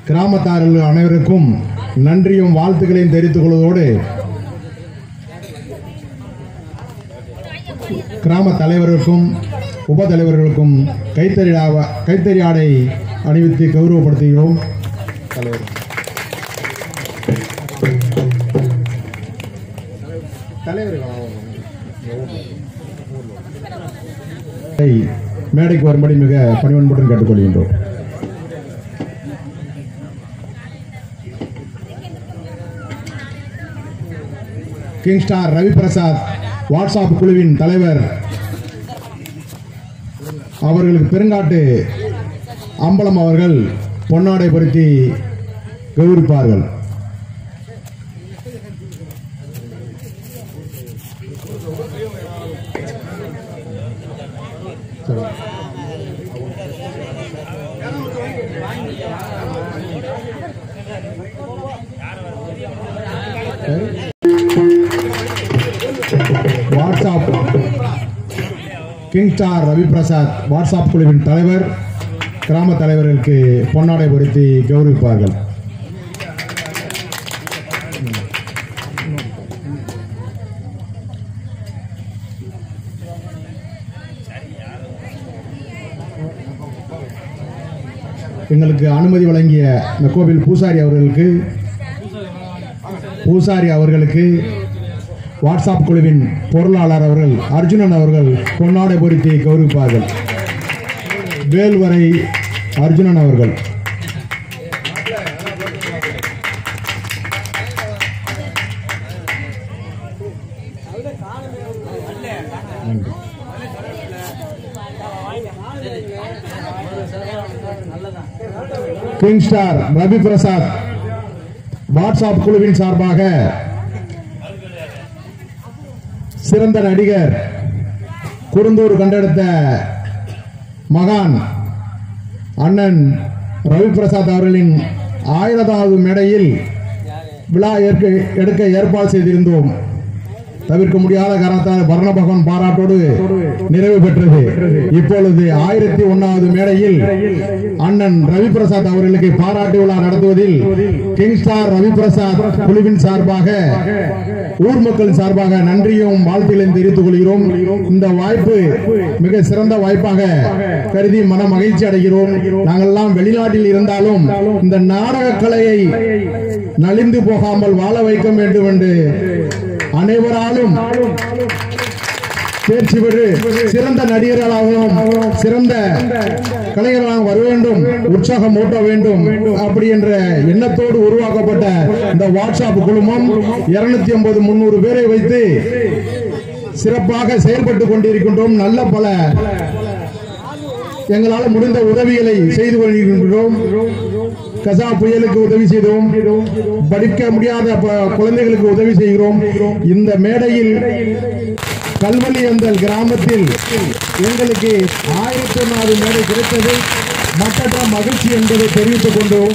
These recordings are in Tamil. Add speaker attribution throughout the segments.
Speaker 1: கிராமத்தார்கள் அனைவருக்கும் நன்றியும் வாழ்த்துக்களையும் தெரிவித்துக் கொள்வதோடு கிராம தலைவருக்கும் உப தலைவர்களுக்கும் கைத்தறி ஆவ- கைத்தறி ஆடை அணிவித்து கௌரவப்படுத்துகிறோம் தலைவர் தலைவர் மேடைக்கு வரும்படி மிக பணிவன்புடன் கேட்டுக்கொள்கின்றோம் king star Ravi Prasad WhatsApp குழுவின் தலைவர் அவர்களுக்கு பெருங்காட்டு அம்பலம் அவர்கள் பொன்னாடை பொருத்தி கௌரவிப்பார்கள் WhatsApp king star Ravi Prasad WhatsApp குழுவின் தலைவர் கிராம தலைவர்களுக்கு பொன்னாடை பொருத்தி கௌரவிப்பார்கள் எங்களுக்கு அனுமதி வழங்கிய இந்த கோவில் பூசாரி அவர்களுக்கு பூசாரி அவர்களுக்கு வாட்ஸ்அப் குழுவின் பொருளாளர் அவர்கள் அர்ஜுனன் அவர்கள் பொன்னாடை பொருத்தி கௌரவிப்பார்கள் வேல்வரை அர்ஜுனன் அவர்கள் நன்றி. King star Ravi Prasad WhatsApp குழுவின் சார்பாக சிறந்த நடிகர் குறுந்தூர் கண்டெடுத்த மகான் அண்ணன் ரவி பிரசாத் அவர்களின் ஆயிரதாவது மேடையில் விழா ஏற்க எடுக்க ஏற்பாடு செய்திருந்தோம் தவிர்க்க முடியாத காரணத்தால் வர்ண பகவான் பாராட்டோடு நிறைவு பெற்றது இப்பொழுது ஆயிரத்தி ஒன்னாவது மேடையில் அண்ணன் ரவி பிரசாத் அவர்களுக்கு பாராட்டு விழா நடத்துவதில் கிங் ஸ்டார் ரவி பிரசாத் குழுவின் சார்பாக ஊர் மக்கள் சார்பாக நன்றியும் வாழ்த்துக்களையும் தெரிவித்துக் கொள்கிறோம் இந்த வாய்ப்பு மிக சிறந்த வாய்ப்பாக கருதி மன மகிழ்ச்சி அடைகிறோம் நாங்கள்லாம் வெளிநாட்டில் இருந்தாலும் இந்த நாடக கலையை நலிந்து போகாமல் வாழ வைக்க வேண்டும் என்று அனைவராலும் தேர்ச்சி பெற்று சிறந்த நடிகர்களாகவும் சிறந்த கலைஞர்களாக வர வேண்டும் உற்சாகம் ஊட்ட வேண்டும் அப்படி என்ற எண்ணத்தோடு உருவாக்கப்பட்ட இந்த வாட்ஸ்அப் குழுமம் இருநூத்தி ஐம்பது முன்னூறு பேரை வைத்து சிறப்பாக செயல்பட்டு கொண்டிருக்கின்றோம் நல்ல பல எங்களால் முடிந்த உதவிகளை செய்து கொண்டிருக்கின்றோம் கசா புயலுக்கு உதவி செய்தோம் படிக்க முடியாத ப- குழந்தைகளுக்கு உதவி செய்கிறோம் இந்த மேடையில் கல்வலியந்தல் கிராமத்தில் எங்களுக்கு ஆயிரத்தி ஒன்னாவது மேடை கிடைத்தது மற்ற மகிழ்ச்சி என்பதை தெரிவித்துக் கொண்டோம்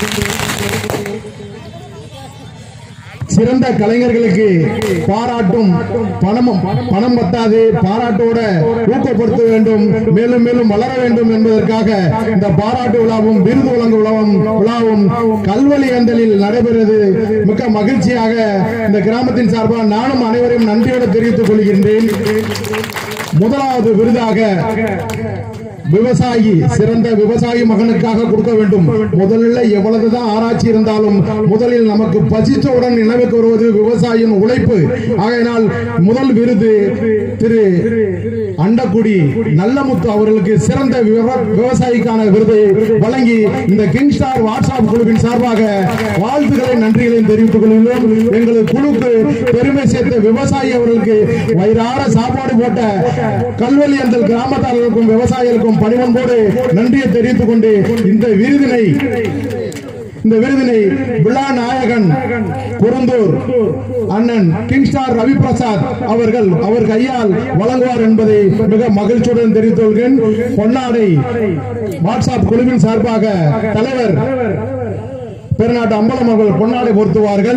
Speaker 1: சிறந்த கலைஞர்களுக்கு பாராட்டும் பணமும் பணம் பத்தாது பாராட்டோட ஊக்கப்படுத்த வேண்டும் மேலும் மேலும் வளர வேண்டும் என்பதற்காக இந்த பாராட்டு விழாவும் விருது வழங்கும் விழாவும் விழாவும் கல்வழி அந்தலில் நடைபெறுவது மிக்க மகிழ்ச்சியாக இந்த கிராமத்தின் சார்பாக நானும் அனைவரையும் நன்றியோடு தெரிவித்துக் கொள்கின்றேன் முதலாவது விருதாக விவசாயி சிறந்த விவசாயி மகனுக்காக கொடுக்க வேண்டும் முதலில் எவ்வளவுதான் ஆராய்ச்சி இருந்தாலும் முதலில் நமக்கு பசித்தவுடன் நினைவுக்கு வருவது விவசாயியின் உழைப்பு ஆகையினால் முதல் விருது திரு அண்டக்குடி நல்லமுத்து அவர்களுக்கு சிறந்த விவ- விவசாயிக்கான விருதை வழங்கி இந்த கிங் ஸ்டார் வாட்ஸ்அப் குழுவின் சார்பாக வாழ்த்துக்களை நன்றிகளையும் தெரிவித்துக் கொள்கிறோம் எங்களது குழுக்கு பெருமை சேர்த்த விவசாயி அவர்களுக்கு வயிறார சாப்பாடு போட்ட கல்வெளி அந்த கிராமத்தார்களுக்கும் விவசாயிகளுக்கும் பணிவன்போடு நன்றியை தெரிவித்துக் கொண்டு இந்த விருதினை இந்த விருதினை விழா நாயகன் குருந்தூர் அண்ணன் கிங் ஸ்டார் ரவி பிரசாத் அவர்கள் அவர் கையால் வழங்குவார் என்பதை மிக மகிழ்ச்சியுடன் தெரிவித்துக் கொள்கிறேன் பொன்னாடை வாட்ஸ்அப் குழுவின் சார்பாக தலைவர் பெருநாட்டு அம்பலம் அவர்கள் பொன்னாடை பொருத்துவார்கள்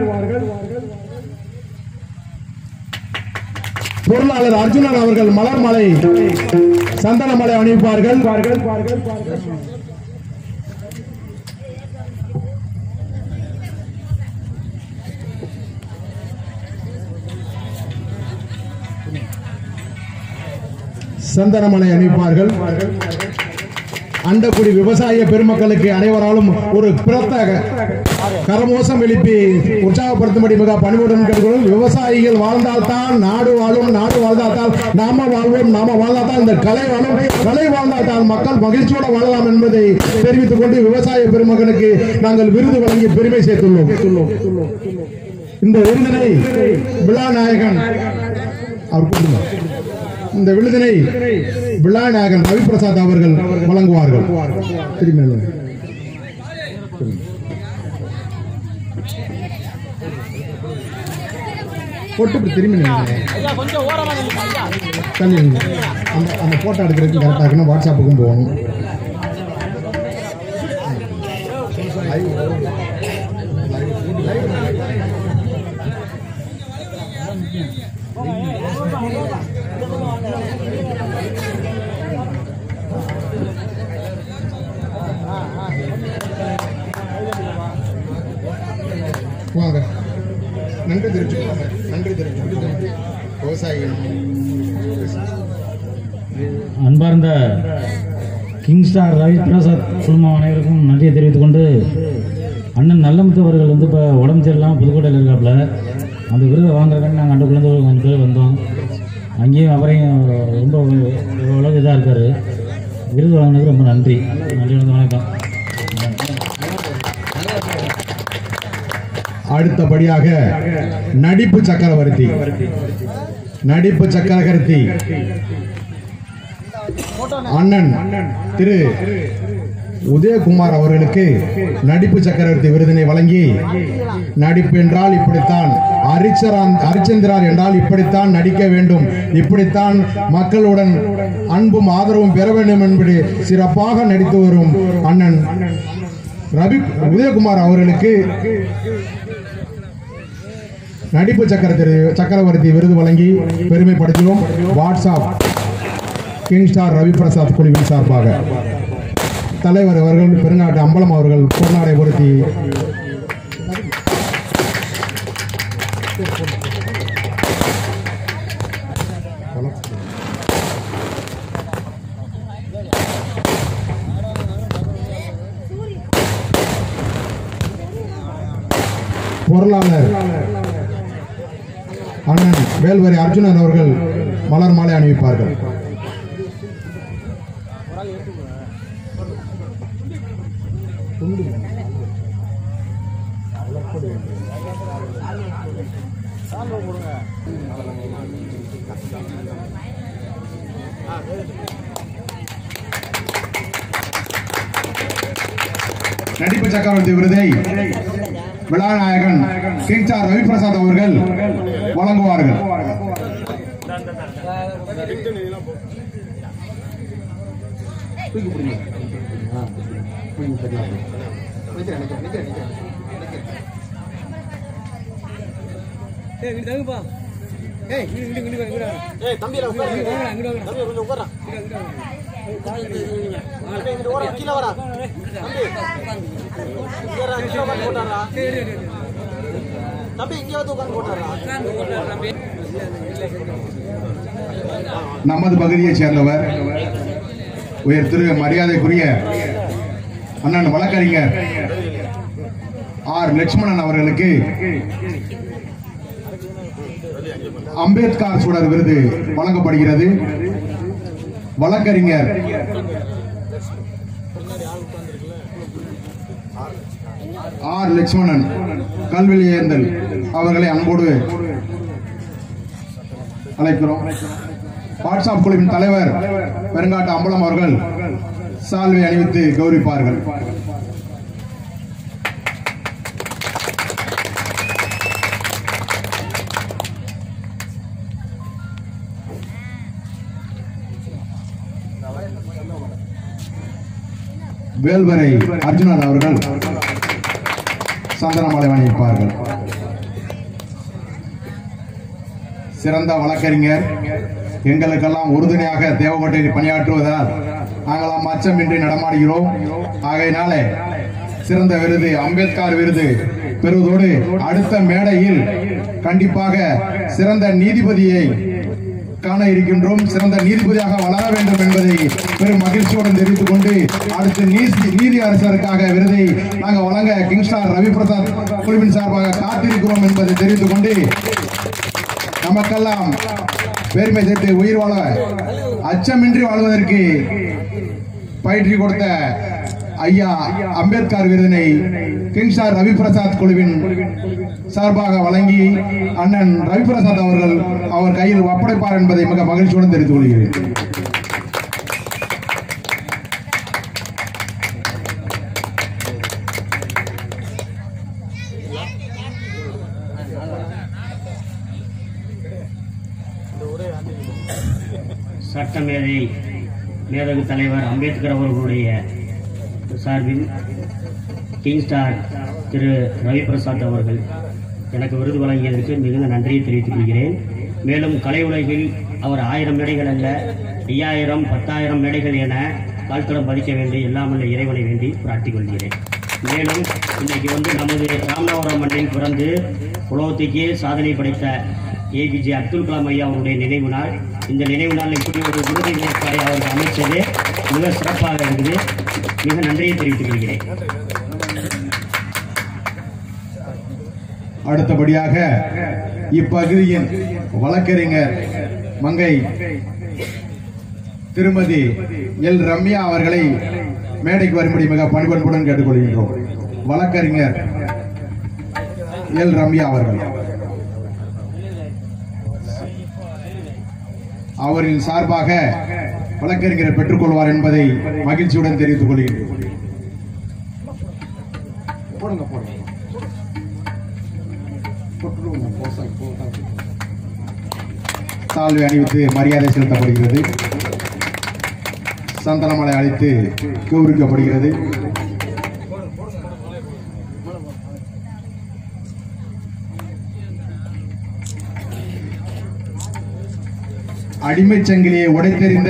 Speaker 1: பொருளாளர் அர்ஜுனன் அவர்கள் மலர் மலை சந்தன மலை அணிவிப்பார்கள் சந்தனமலை அணிவிப்பார்கள் அண்டக்குடி விவசாய பெருமக்களுக்கு அனைவராலும் ஒரு பிறத்த கரமோசம் எழுப்பி உற்சாகப்படுத்தும்படி மிக பணிவுடன் கேட்கிறோம் விவசாயிகள் வாழ்ந்தால்தான் நாடு வாழும் நாடு வாழ்ந்தால்தான் நாம வாழ்வோம் நாம வாழ்ந்தால்தான் இந்த கலை வாழும் கலை வாழ்ந்தால்தான் மக்கள் மகிழ்ச்சியோட வாழலாம் என்பதை தெரிவித்துக் கொண்டு விவசாய பெருமகனுக்கு நாங்கள் விருது வழங்கி பெருமை சேர்த்துள்ளோம் இந்த விருதினை விழாநாயகன் அவர் கூப்பிடுங்க. இந்த விருதினை விழாநாயகன் ரவிபிரசாத் அவர்கள் வழங்குவார்கள் திரும்பி நில்லுங்க. போட்டு இப்படி திரும்பி நில்லுங்க. தள்ளி நில்லுங்க. அந்த அந்த போட்டோ எடுக்கிறதுக்கு கரெக்டாக இருக்குன்னா வாட்ஸ்அப்புக்கும் போகணும் வாங்க நன்றி தெரிவிச்சுக்கோங்க நன்றி தெரிவிச்சுக்கோங்க விவசாயிகள்
Speaker 2: அன்பார்ந்த கிங் ஸ்டார் ரவி பிரசாத் குழுமம் அனைவருக்கும் நன்றியை தெரிவித்துக் கொண்டு அண்ணன் நல்லமுத்து அவர்கள் வந்து இப்போ உடம்பு சரியில்லாமல் புதுக்கோட்டையில் இருக்காப்புல அந்த விருதை வாங்குறதுக்கு நாங்கள் அண்டுக்குள்ளேருந்து ஒரு கொஞ்சம் பேர் வந்தோம் அங்கேயும் அவரையும் ரொம்ப ஓரளவு இதாக இருக்கார் விருது வழங்கினதுக்கு ரொம்ப நன்றி நன்றி வணக்கம்
Speaker 1: அடுத்தபடியாக நடிப்பு சக்கரவர்த்தி நடிப்பு சக்கரவர்த்தி அண்ணன் திரு உதயகுமார் அவர்களுக்கு நடிப்பு சக்கரவர்த்தி விருதினை வழங்கி நடிப்பு என்றால் இப்படித்தான் அரிச்சரான் ஹரிச்சந்திரார் என்றால் இப்படித்தான் நடிக்க வேண்டும் இப்படித்தான் மக்களுடன் அன்பும் ஆதரவும் பெற வேண்டும் என்பது சிறப்பாக நடித்து வரும் அண்ணன் ரவி உதயகுமார் அவர்களுக்கு நடிப்பு சக்கரவர்த்தி சக்கரவர்த்தி விருது வழங்கி பெருமைப்படுத்துகிறோம் WhatsApp king star Ravi Prasad குழுவின் சார்பாக தலைவர் அவர்கள் பெருங்காட்டு அம்பலம் அவர்கள் பொன்னாடை பொருத்தி பொருளாளர் அண்ணன் வேல்வரி அர்ஜுனன் அவர்கள் மலர் மாலை அணிவிப்பார்கள் நடிப்பு சக்கரவர்த்தி விருதை விழாநாயகன் கிங் ஸ்டார் ரவிபிரசாத் அவர்கள் வழங்குவார்கள்
Speaker 3: தம்பி இங்கே வந்து உட்காந்து போட்டாரா
Speaker 1: நமது பகுதியைச் சேர்ந்தவர் உயர் திரு மரியாதைக்குரிய அண்ணன் வழக்கறிஞர் ஆர் லட்சுமணன் அவர்களுக்கு அம்பேத்கர் சுடர் விருது வழங்கப்படுகிறது வழக்கறிஞர் ஆர் லட்சுமணன் கல்வெளியேந்தல் அவர்களை அன்போடு அழைக்கிறோம் வாட்ஸ்அப் குழுவின் தலைவர் பெருங்காட்டு அம்பலம் அவர்கள் சால்வை அணிவித்து கௌரவிப்பார்கள் வேல்வரை அர்ஜுனன் அவர்கள் சந்தனமாலை அணிவிப்பார்கள் சிறந்த வழக்கறிஞர் எங்களுக்கெல்லாம் உறுதுணையாக தேவகோட்டையில் பணியாற்றுவதால் நாங்களாம் அச்சமின்றி நடமாடுகிறோம் ஆகையினாலே சிறந்த விருது அம்பேத்கர் விருது பெறுவதோடு அடுத்த மேடையில் கண்டிப்பாக சிறந்த நீதிபதியை காண இருக்கின்றோம் சிறந்த நீதிபதியாக வளர வேண்டும் என்பதை பெரும் மகிழ்ச்சியுடன் தெரிவித்துக் கொண்டு அடுத்து நீதி நீதி அரசருக்காக விருதை நாங்கள் வழங்க கிங்ஸ்டார் ரவி பிரசாத் குழுவின் சார்பாக காத்திருக்கிறோம் என்பதை தெரிவித்துக் கொண்டு நமக்கெல்லாம் பெருமை சேர்த்து உயிர் வாழ அச்சமின்றி வாழ்வதற்கு பயிற்சி கொடுத்த ஐயா அம்பேத்கர் விருதினை கிங்ஸ்டார் ரவி பிரசாத் குழுவின் சார்பாக வழங்கி அண்ணன் ரவி பிரசாத் அவர்கள் அவர் கையில் ஒப்படைப்பார் என்பதை மிக மகிழ்ச்சியுடன் தெரிவித்துக் கொள்கிறேன்
Speaker 4: சட்டமேதை மேதகு தலைவர் அம்பேத்கர் அவர்களுடைய சார்பில் கிங் ஸ்டார் திரு ரவி பிரசாத் அவர்கள் எனக்கு விருது வழங்கியதற்கு மிகுந்த நன்றியை தெரிவித்துக் கொள்கிறேன் மேலும் கலை உலகில் அவர் ஆயிரம் மேடைகள் அல்ல ஐயாயிரம் பத்தாயிரம் மேடைகள் என கால்தடம் பதிக்க வேண்டி எல்லாம் உள்ள இறைவனை வேண்டி பிரார்த்திக் கொள்கிறேன் மேலும் இன்னைக்கு வந்து நமது ராமநாதபுரம் மண்ணில் பிறந்து உலகத்துக்கே சாதனை படைத்த ஏபிஜே அப்துல் கலாம் ஐயா அவருடைய நினைவு நாள் இந்த நினைவு நாள் இப்படி ஒரு விருது ஏற்பாடை அவர்கள் அமைச்சது மிக சிறப்பாக இருக்குது மிக நன்றியை தெரிவித்துக் கொள்கிறேன்
Speaker 1: அடுத்தபடியாக இப்பகுதியின் வழக்கறிஞர் மங்கை திருமதி எல் ரம்யா அவர்களை மேடைக்கு வரும்படி மிக பணிபன்புடன் கேட்டுக்கொள்கின்றோம் வழக்கறிஞர் எல் ரம்யா அவர்கள் அவரின் சார்பாக வழக்கறிஞர் பெற்றுக்கொள்வார் என்பதை மகிழ்ச்சியுடன் தெரிவித்துக் கொள்கின்றோம் போடுங்க போடுங்க சால்வை அணிவித்து மரியாதை செலுத்தப்படுகிறது சந்தனமலை அழைத்து கௌரவிக்கப்படுகிறது அடிமைச் சங்கிலியை உடைத்தெறிந்த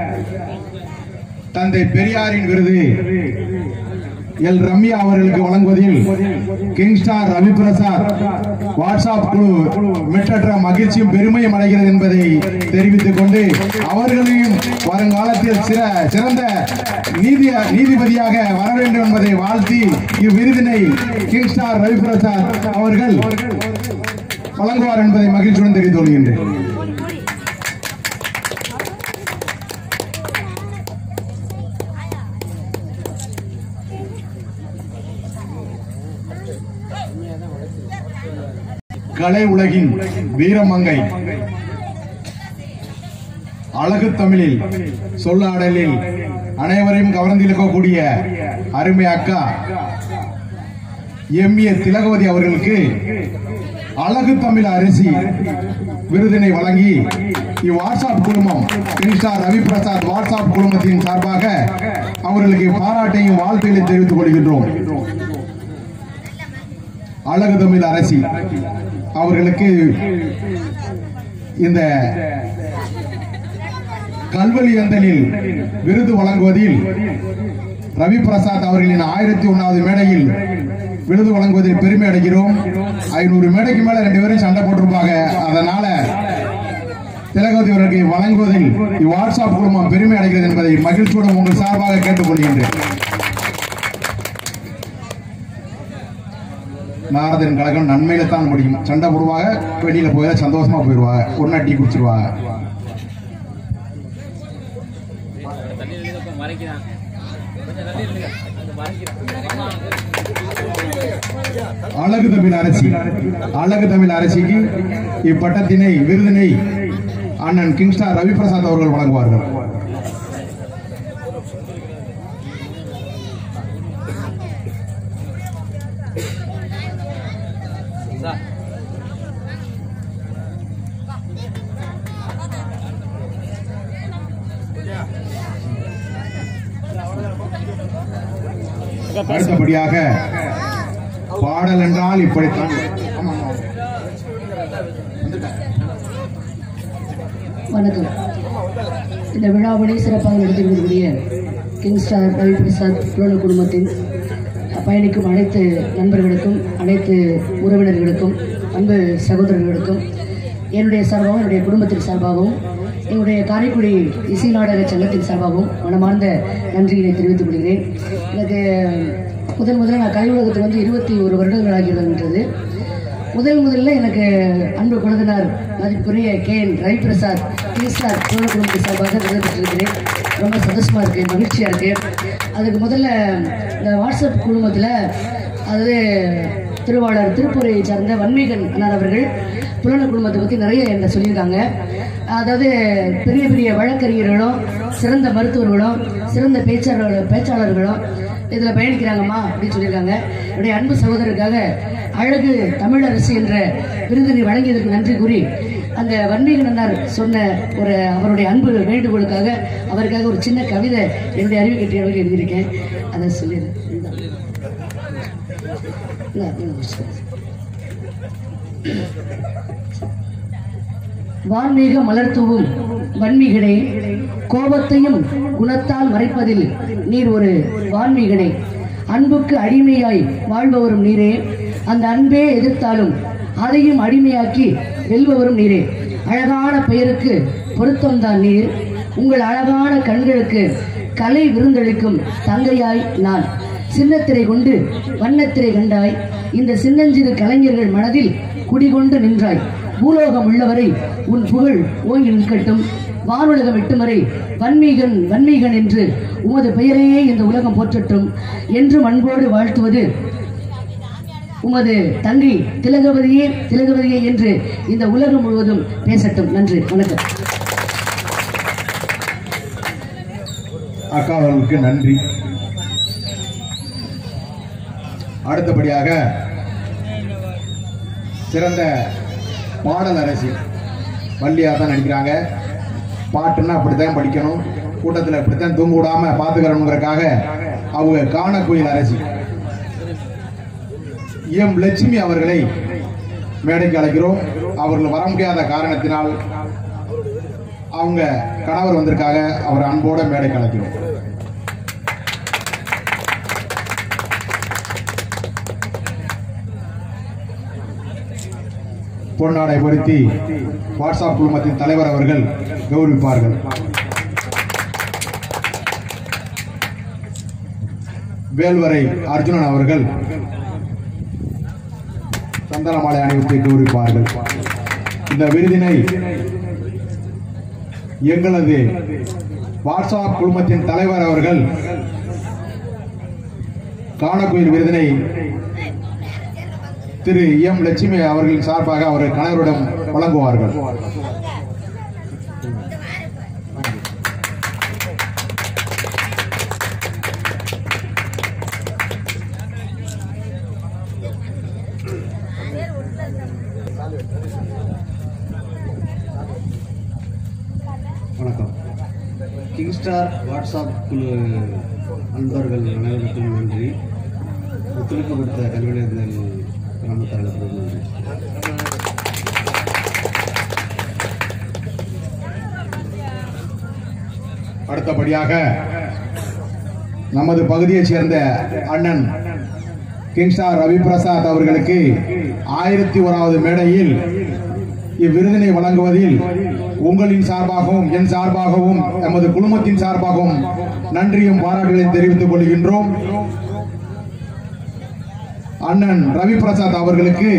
Speaker 1: தந்தை பெரியாரின் விருது எல் ரம்யா அவர்களுக்கு வழங்குவதில் கிங்ஸ்டார் ரவி பிரசாத் வாட்ஸ்அப் குழு மிட்டற்ற மகிழ்ச்சியும் பெருமையும் அடைகிறது என்பதை தெரிவித்துக் கொண்டு அவர்களையும் வருங்காலத்தில் சிற சிறந்த நீதி நீதிபதியாக வர வேண்டும் என்பதை வாழ்த்தி இவ்விருதினை கிங்ஸ்டார் ரவி பிரசாத் அவர்கள் வழங்குவார் என்பதை மகிழ்ச்சியுடன் தெரிவித்துக் கொள்கின்றேன் கலை உலகின் வீரமங்கை அழகு தமிழில் சொல்லாடலில் அனைவரையும் கவர்ந்திருக்கக்கூடிய அருமை அக்கா எம் ஏ திலகவதி அவர்களுக்கு அழகு தமிழ் அரிசி விருதினை வழங்கி இவ்வாட்ஸ்அப் குழுமம் கிங்ஸ்டார் ரவி பிரசாத் வாட்ஸ்அப் குழுமத்தின் சார்பாக அவர்களுக்கு பாராட்டையும் வாழ்த்துக்களை தெரிவித்துக் கொள்கின்றோம் அழகு தமிழ் அரசி அவர்களுக்கு இந்த கல்வெளி அந்தனில் விருது வழங்குவதில் ரவி பிரசாத் அவர்களின் ஆயிரத்தி ஒன்னாவது மேடையில் விருது வழங்குவதில் பெருமை அடைகிறோம் ஐநூறு மேடைக்கு மேல ரெண்டு பேரும் சண்டை போட்டிருப்பாங்க அதனால திலகவதி அவர்களுக்கு வழங்குவதில் வாட்ஸ்அப் குழுமம் பெருமை அடைகிறது என்பதை மகிழ்ச்சியுடன் உங்கள் சார்பாக கேட்டுக்கொள்கின்றேன் நாரதன் கழகம் நன்மையில தான் முடியும் சண்டை போடுவாங்க வெளியில போய் சந்தோஷமா போயிடுவாங்க ஒன்னா டீ குடிச்சிருவாங்க அழகு தமிழ் அரசி அழகு தமிழ் அரசிக்கு இப்பட்டத்தினை விருதினை அண்ணன் கிங்ஸ்டார் ரவி பிரசாத் அவர்கள் வழங்குவார்கள் அடுத்தபடியாக பாடல் என்றால் இப்படித்தான் ஆமா, ஆமா.
Speaker 5: வணக்கம் இந்த விழாவினை சிறப்பாக நடத்தி வரக்கூடிய கிங் ஸ்டார் ரவி பிரசாத் குழு குடும்பத்தின் பயணிக்கும் அனைத்து நண்பர்களுக்கும் அனைத்து உறவினர்களுக்கும் அன்பு சகோதரர்களுக்கும் என்னுடைய சார்பாகவும் என்னுடைய குடும்பத்தின் சார்பாகவும் எங்களுடைய காரைக்குடி இசை நாடக சங்கத்தின் சார்பாகவும் மனமார்ந்த நன்றியினை தெரிவித்துக் கொள்கிறேன் எனக்கு முதன் முதல்ல நான் கலை உலகத்துக்கு வந்து இருபத்தி ஒரு வருடங்கள் ஆகிவிடுகின்றது முதல் முதல்ல எனக்கு அன்பு குழந்தைனார் மதிப்புக்குரிய K N Raviprasad TSR Chola குடும்பத்தை சார்பாக நிறைவேற்றிருக்கிறேன் ரொம்ப சந்தோஷமா இருக்கு மகிழ்ச்சியா இருக்கு அதுக்கு முதல்ல இந்த வாட்ஸ்அப் குழுமத்தில் அதாவது திருவாளர் திருப்பூரை சார்ந்த வன்மீகன் அண்ணார் அவர்கள் புலன குடும்பத்தை பற்றி நிறைய என்ன சொல்லியிருக்காங்க அதாவது பெரிய பெரிய வழக்கறிஞர்களும் சிறந்த மருத்துவர்களும் சிறந்த பேச்சாளர்கள் பேச்சாளர்களும் இதில் பயணிக்கிறாங்கம்மா அப்படின்னு சொல்லியிருக்காங்க என்னுடைய அன்பு சகோதரருக்காக அழகு தமிழரசு என்ற விருதினை வழங்கியதற்கு நன்றி கூறி அந்த வன்மீகன் அண்ணார் சொன்ன ஒரு அவருடைய அன்பு வேண்டுகோளுக்காக அவருக்காக ஒரு சின்ன கவிதை என்னுடைய அறிவு கட்டியவர்கள் எழுதியிருக்கேன் அதை சொல்லிடுறேன் இந்தா. இந்தா, இந்தா, வச்சுக்கோ. வான்மீக மலர்தூவும் வன்மீகனே கோபத்தையும் குணத்தால் மறைப்பதில் நீர் ஒரு வான்மீகனே அன்புக்கு அடிமையாய் வாழ்பவரும் நீரே அந்த அன்பே எதிர்த்தாலும் அதையும் அடிமையாக்கி வெல்பவரும் நீரே அழகான பெயருக்கு பொருத்தம்தான் நீர் உங்கள் அழகான கண்களுக்கு கலை விருந்தளிக்கும் தங்கையாய் நான் சின்னத்திரை கொண்டு வண்ணத்திரை கண்டாய் இந்த சின்னஞ்சிறு கலைஞர்கள் மனதில் குடிகொண்டு நின்றாய் பூலோகம் உள்ளவரை உன் புகழ் ஓங்கி நிற்கட்டும் வானுலகம் எட்டும் வரை வன்மீகன் வன்மீகன் என்று உமது பெயரையே இந்த உலகம் போற்றட்டும் என்றும் அன்போடு வாழ்த்துவது உமது தங்கை திலகவதியே திலகவதியே என்று இந்த உலகம் முழுவதும் பேசட்டும் நன்றி வணக்கம்
Speaker 1: அக்கா அவர்களுக்கு நன்றி அடுத்தபடியாக சிறந்த பாடல் அரசி வள்ளியாக தான் நடிக்கிறாங்க பாட்டுன்னா அப்படித்தான் படிக்கணும் கூட்டத்தில் இப்படித்தான் தூங்க விடாம பார்த்துக்கிறோங்கிறதுக்காக அவங்க காணக்குயில் அரசி எம் லட்சுமி அவர்களை மேடைக்கு அழைக்கிறோம் அவர்கள் வர முடியாத காரணத்தினால் அவங்க கணவர் வந்திருக்காங்க அவர் அன்போட மேடைக்கு அழைக்கிறோம் பொன்னாடை பொருத்தி வாட்ஸ்அப் குழுமத்தின் தலைவர் அவர்கள் கௌரவிப்பார்கள் வேல்வரை அர்ஜுனன் அவர்கள் சந்தனமாலை அணிவித்து கௌரவிப்பார்கள் இந்த விருதினை எங்களது வாட்ஸ்அப் குழுமத்தின் தலைவர் அவர்கள் காணக்குயில் விருதினை திரு எம் லட்சுமி அவர்களின் சார்பாக அவர் கணவரிடம் வழங்குவார்கள்
Speaker 6: வணக்கம் கிங்ஸ்டார் வாட்ஸ்அப் குழு நண்பர்கள் அனைவருக்கும் நன்றி ஒத்துழைப்பு கொடுத்த கல்வியர்கள் கிராமத்தாளர்களுக்கு நன்றி
Speaker 1: அடுத்தபடியாக நமது பகுதியைச் சேர்ந்த அண்ணன் கிங்ஸ்டார் ரவி பிரசாத் அவர்களுக்கு ஆயிரத்தி ஓராவது மேடையில் இவ்விருதினை வழங்குவதில் உங்களின் சார்பாகவும் என் சார்பாகவும் எமது குழுமத்தின் சார்பாகவும் நன்றியும் பாராட்டுகளையும் தெரிவித்துக் கொள்கின்றோம் அண்ணன் ரவி பிரசாத் அவர்களுக்கு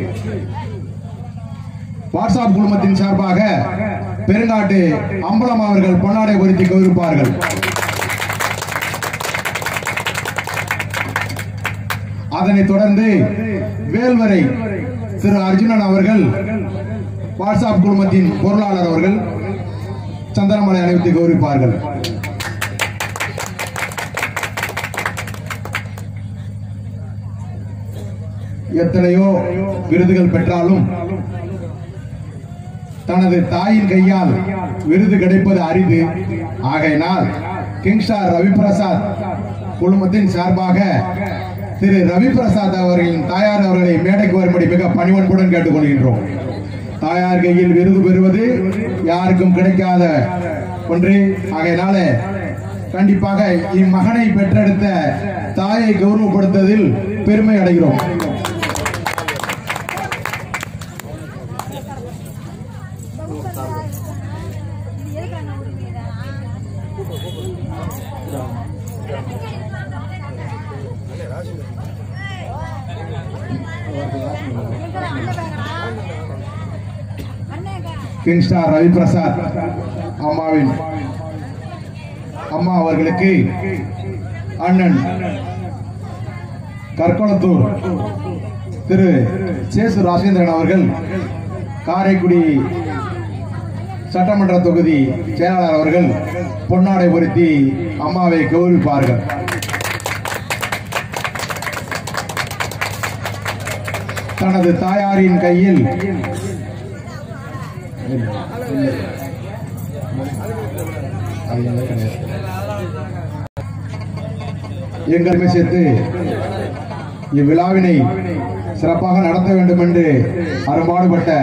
Speaker 1: வாட்ஸ்அப் குழுமத்தின் சார்பாக பெருங்காட்டு அம்பலம் அவர்கள் பொன்னாடை பொருத்தி கௌரவிப்பார்கள் அதனைத் தொடர்ந்து வேல்வரை திரு அர்ஜுனன் அவர்கள் வாட்ஸ்அப் குழுமத்தின் பொருளாளர் அவர்கள் சந்தனமலை அணிவித்து கௌரவிப்பார்கள் எத்தனையோ விருதுகள் பெற்றாலும் தனது தாயின் கையால் விருது கிடைப்பது அரிது ஆகையினால் கிங்ஸ்டார் ரவி பிரசாத் குழுமத்தின் சார்பாக திரு ரவி பிரசாத் அவர்களின் தாயார் அவர்களை மேடைக்கு வரும்படி மிக பணிவன்புடன் கேட்டுக்கொள்கின்றோம் தாயார் கையில் விருது பெறுவது யாருக்கும் கிடைக்காத ஒன்று ஆகையினால கண்டிப்பாக இம்மகனை பெற்றெடுத்த தாயை கௌரவப்படுத்துவதில் பெருமை அடைகிறோம் கிங் ஸ்டார் ரவி பிரசாத் அம்மாவின் அம்மா அவர்களுக்கு அண்ணன் கற்கொளத்தூர் திரு சேசு ராஜேந்திரன் அவர்கள் காரைக்குடி சட்டமன்ற தொகுதி செயலாளர் அவர்கள் பொன்னாடை பொருத்தி அம்மாவை கௌரவிப்பார்கள் தனது தாயாரின் கையில் எங்களுமே சேர்த்து இவ்விழாவினை சிறப்பாக நடத்த வேண்டும் என்று அரும்பாடுபட்ட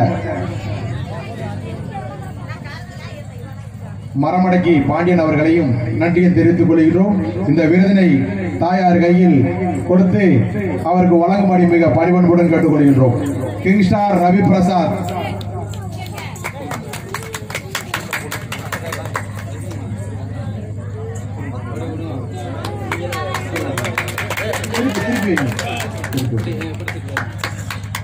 Speaker 1: மரமடக்கி பாண்டியன் அவர்களையும் நன்றியை தெரிவித்துக் கொள்கிறோம் இந்த விருதினை தாயார் கையில் கொடுத்து அவருக்கு வழங்கும்படி மிக பணிபண்புடன் கேட்டுக்கொள்கின்றோம் கிங் ஸ்டார் ரவி பிரசாத் திருப்பி திருப்பி வைங்க. திருப்பி வைங்க.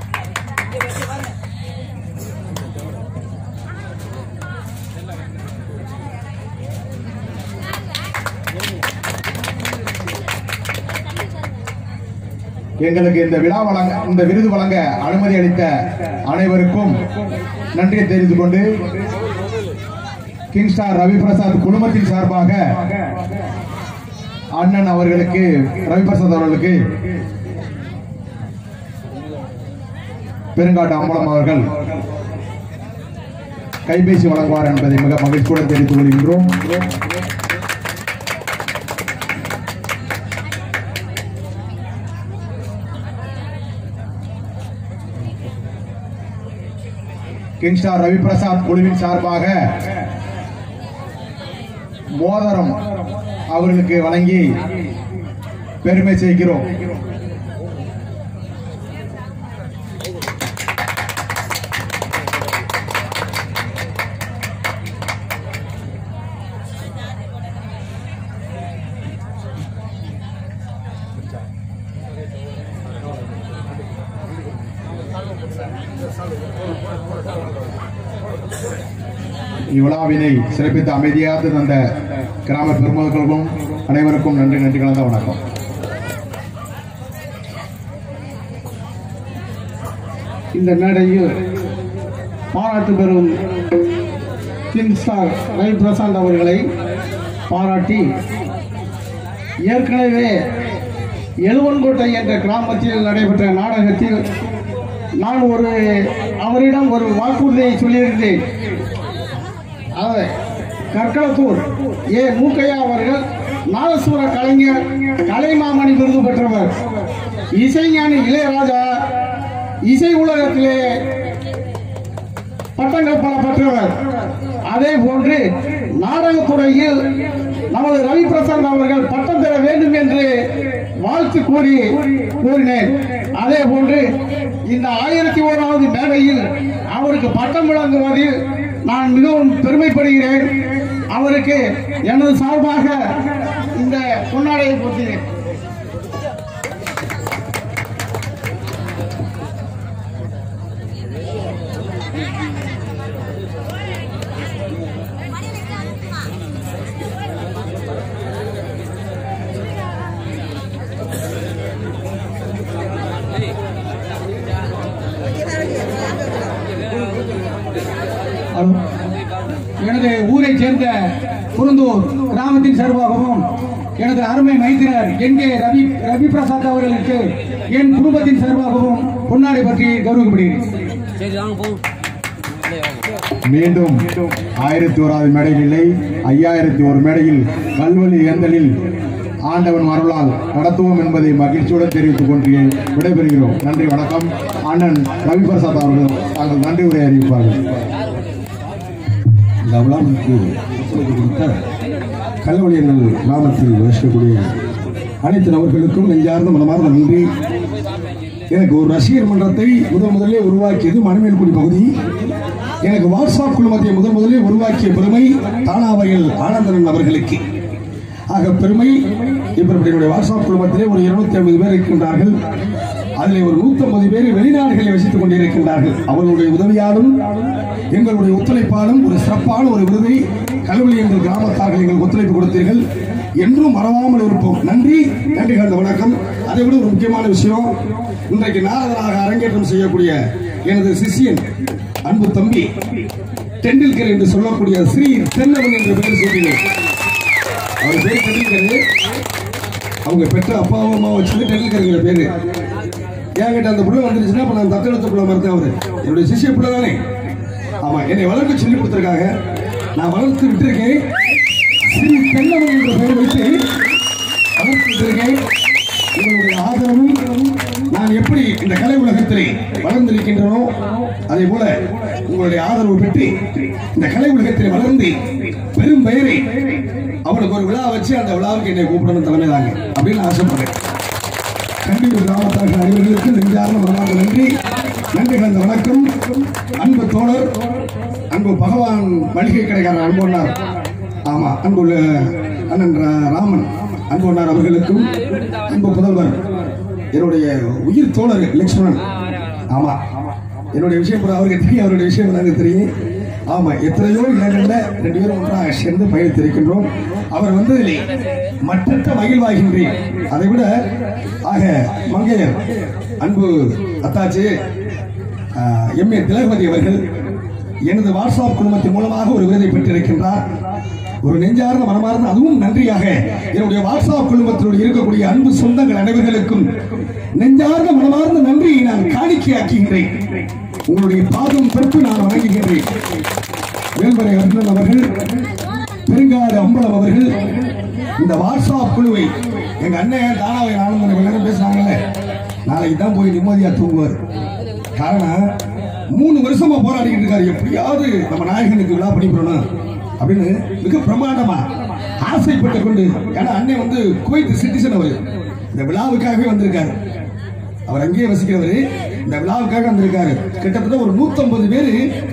Speaker 1: எங்களுக்கு இந்த விழா வழங்க இந்த விருது வழங்க அனுமதி அளித்த அனைவருக்கும் நன்றியை தெரிவித்துக் கொண்டு கிங் ஸ்டார் ரவி பிரசாத் குழுமத்தின் சார்பாக அண்ணன் அவர்களுக்கு ரவி பிரசாத் அவர்களுக்கு பெருங்காட்டு அம்பலம் அவர்கள் கைபேசி வழங்குவார் என்பதை மிக மகிழ்ச்சியுடன் தெரிவித்துக் கொள்கின்றோம் கிங் ஸ்டார் ரவி பிரசாத் குழுவின் சார்பாக மோதிரம் அவர்களுக்கு வழங்கி பெருமை செய்கிறோம் இவ்விழாவினை சிறப்பித்து அமைதியாக தந்த கிராம பெருமக்களுக்கும் அனைவருக்கும் நன்றி நன்றி கலந்த வணக்கம்
Speaker 7: இந்த மேடையில் பாராட்டு பெறும் கிங் ஸ்டார் ரவி பிரசாந்த் அவர்களை பாராட்டி ஏற்கனவே எழுவன்கோட்டை என்ற கிராமத்தில் நடைபெற்ற நாடகத்தில் நான் ஒரு அவரிடம் ஒரு வாக்குறுதியை சொல்லியிருந்தேன் அவர் கற்களத்தூர் ஏ மூக்கையா அவர்கள் நாதசுர கலைஞர் கலைமாமணி விருது பெற்றவர் இசைஞானி இளையராஜா இசை உலகத்திலே பட்டங்கள் பல பெற்றவர் அதே போன்று நாடகத்துறையில் நமது ரவி பிரசாந்த் அவர்கள் பட்டம் பெற வேண்டும் என்று வாழ்த்து கூறி கூறினேன் அதே போன்று இந்த ஆயிரத்தி ஓராவது மேடையில் அவருக்கு பட்டம் வழங்குவதில் நான் மிகவும் பெருமைப்படுகிறேன் அவருக்கு எனது சார்பாக இந்த பொன்னாடையை போட்டினேன் எனது ஊரை சேர்ந்த குருந்தூர் கிராமத்தின் சார்பாகவும் எனது அருமை மைத்திரர் என் கே ரவி ரவி பிரசாத் அவர்களுக்கு என் குடும்பத்தின் சார்பாகவும் பொன்னாடை பற்றி கௌரவப்படுகிறேன்
Speaker 1: மீண்டும் ஆயிரத்தி ஓராவது மேடையில் இல்லை ஐயாயிரத்தி ஒரு மேடையில் கல்வெளி ஏந்தலில் ஆண்டவன் அருளால் நடத்துவோம் என்பதை மகிழ்ச்சியுடன் தெரிவித்துக் கொண்டு விடைபெறுகிறோம் நன்றி வணக்கம் அண்ணன் ரவி பிரசாத் அவர்கள் தாங்கள் நன்றி உரை அறிவிப்பார்கள்
Speaker 8: இந்த விழாவிற்கு ஒத்துழைப்பு கொடுத்த கல்லவழியங்கள் கிராமத்தில் வசிக்கக்கூடிய அனைத்து நபர்களுக்கும் நெஞ்சார்ந்த மனமார்ந்த நன்றி எனக்கு ஒரு ரசிகர் மன்றத்தை முதன் முதலே உருவாக்கியது மணமேல்குடி பகுதி எனக்கு வாட்ஸ்அப் குழுமத்தை முதன் முதலே உருவாக்கிய பெருமை தானாவையில் ஆனந்தன் அவர்களுக்கு ஆக பெருமை இப்ப என்னுடைய வாட்ஸ்அப் குழுமத்திலே ஒரு இருநூத்தி ஐம்பது பேர் இருக்கின்றார்கள் அதில் ஒரு 150 பேர் வெளிநாடுகளில் வசித்துக் கொண்டிருக்கின்றார்கள் அவர்களுடைய உதவியாலும் எங்களுடைய ஒத்துழைப்பாலும் ஒரு சிறப்பான ஒரு விருதை கல்வெளி எங்கள் கிராமத்தார்கள் எங்களுக்கு ஒத்துழைப்பு கொடுத்தீர்கள் என்றும் மறவாமல் இருப்போம் நன்றி நன்றி கலந்த வணக்கம் அதை விட ஒரு முக்கியமான விஷயம் இன்றைக்கு நாரதராக அரங்கேற்றம் செய்யக்கூடிய எனது சிஷியன் அன்பு தம்பி டெண்டுல்கர் என்று சொல்லக்கூடிய ஸ்ரீ தென்னவன் என்ற பெயர் சொல்கிறேன் அவர் பேர் டெண்டுல்கர் அவங்க பெற்ற அப்பாவும் அம்மா வச்சது டெண்டுல்கருங்கிற பேரு என்கிட்ட அந்த புள்ள வந்துருச்சுன்னா அப்ப நான் தத்தெடுத்த புள்ள மாதிரி தான் அவரு என்னுடைய சிஷிய புள்ள தானே ஆமா என்னை வளர்க்க சொல்லி கொடுத்துருக்காங்க நான் வளர்த்து விட்டிருக்கேன் ஸ்ரீ தென்னவன் என்ற பெயர் வைத்து வளர்த்து விட்டிருக்கேன் உங்களுடைய ஆதரவும் நான் எப்படி இந்த கலை உலகத்திலே வளர்ந்திருக்கின்றனோ அதே போல உங்களுடைய ஆதரவு பெற்று இந்த கலை உலகத்திலே வளர்ந்து பெரும் பெயரை அவனுக்கு ஒரு விழா வச்சு அந்த விழாவுக்கு என்னை கூப்பிடணும் தலைமை தாங்க அப்படின்னு ஆசைப்படுறேன் கண்டிப்பா கிராமத்தார்கள் அனைவர்களுக்கு நெஞ்சார்ந்த மனமார்ந்த நன்றி நன்றி கலந்த வணக்கம் அன்பு தோழர் அன்பு பகவான் மளிகை கடைக்காரர் அன்பொன்னார் ஆமா அன்புள்ள அண்ணன் ரா- ராமன் அன்பொன்னார் அவர்களுக்கும் அன்பு புதல்வர் என்னுடைய உயிர் தோழர் லட்சுமணன் ஆமா என்னுடைய விஷயம் கூட அவருக்கு தெரியும் அவருடைய விஷயம் எனக்கு தெரியும் ஆமா எத்தனையோ இடங்கள்ல ரெண்டு பேரும் ஒன்றாக சேர்ந்து பயணித்திருக்கின்றோம் அவர் வந்ததிலே மற்றற்ற மகிழ்வாகின்றேன் அதை விட ஆக மங்கையர் அன்பு அத்தாச்சி எம் ஏ திலகவதி அவர்கள் எனது வாட்ஸ்அப் குழுமத்தின் மூலமாக ஒரு விருதை பெற்றிருக்கின்றார் ஒரு நெஞ்சார்ந்த மனமார்ந்த அதுவும் நன்றியாக என்னுடைய வாட்ஸ்அப் குழுமத்தினுடைய இருக்கக்கூடிய அன்பு சொந்தங்கள் அனைவர்களுக்கும் நெஞ்சார்ந்த மனமார்ந்த நன்றியை நான் காணிக்கையாக்குகின்றேன் உங்களுடைய பாதம் தொட்டு நான் வணங்குகின்றேன் வேல்வரை அர்ஜுனன் அவர்கள் பெருங்காடு அம்பலம் அவர்கள் இந்த வாட்ஸ்அப் குழுவை எங்க அண்ணன் தானாவை ஆனந்தன் எல்லாரும் பேசுறாங்கல்ல நாளைக்கு தான் போய் நிம்மதியா தூங்குவார் காரணம் மூணு வருஷமா போராடிக்கிட்டு இருக்காரு எப்படியாவது நம்ம நாயகனுக்கு விழா பண்ணி போடணும் அப்படின்னு மிக பிரமாண்டமா ஆசைப்பட்டு கொண்டு ஏன்னா அண்ணன் வந்து குவைத் சிட்டிசன் அவர் இந்த விழாவுக்காகவே வந்திருக்காரு அவர் அங்கேயே வசிக்கிறவர் இந்த விழாவுக்காக வந்திருக்காரு கிட்டத்தட்ட ஒரு 150 பேரு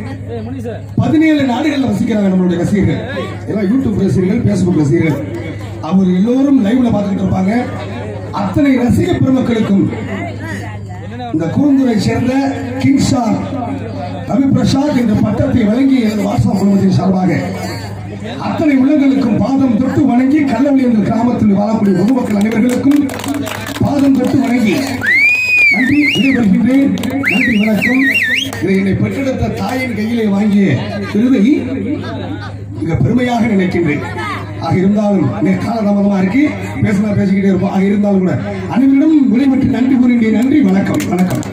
Speaker 8: பதினேழு நாடுகள்ல வசிக்கிறாங்க நம்மளுடைய ரசிகர்கள் எல்லாம் யூடியூப் ரசிகர்கள் பேஸ்புக் ரசிகர்கள் அவர் எல்லோரும் லைவ்ல பார்த்துக்கிட்டு இருப்பாங்க அத்தனை ரசிக பெருமக்களுக்கும் இந்த கூர்ந்துரை சேர்ந்த கிங்ஸ்டார் ரவி பிரசாத் என்ற பட்டத்தை வழங்கி எனது வாட்ஸ்அப் குழுமத்தின் சார்பாக அத்தனை உள்ளங்களுக்கும் பாதம் தொட்டு வணங்கி கல்லவழி என்ற கிராமத்தில் வாழக்கூடிய பொதுமக்கள் அனைவர்களுக்கும் பாதம் தொட்டு வணங்கி நன்றி விடைபெறுகின்றேன் நன்றி வணக்கம் இதை என்னை பெற்றெடுத்த தாயின் கையிலே வாங்கிய விருதை மிக பெருமையாக நினைக்கின்றேன் ஆக இருந்தாலும் நே- காலதாமதமா இருக்கு பேசினா பேசிக்கிட்டே இருப்போம் ஆக இருந்தாலும் கூட அனைவரிடம் விடைபெற்று நன்றி கூறுகின்றேன் நன்றி வணக்கம் வணக்கம்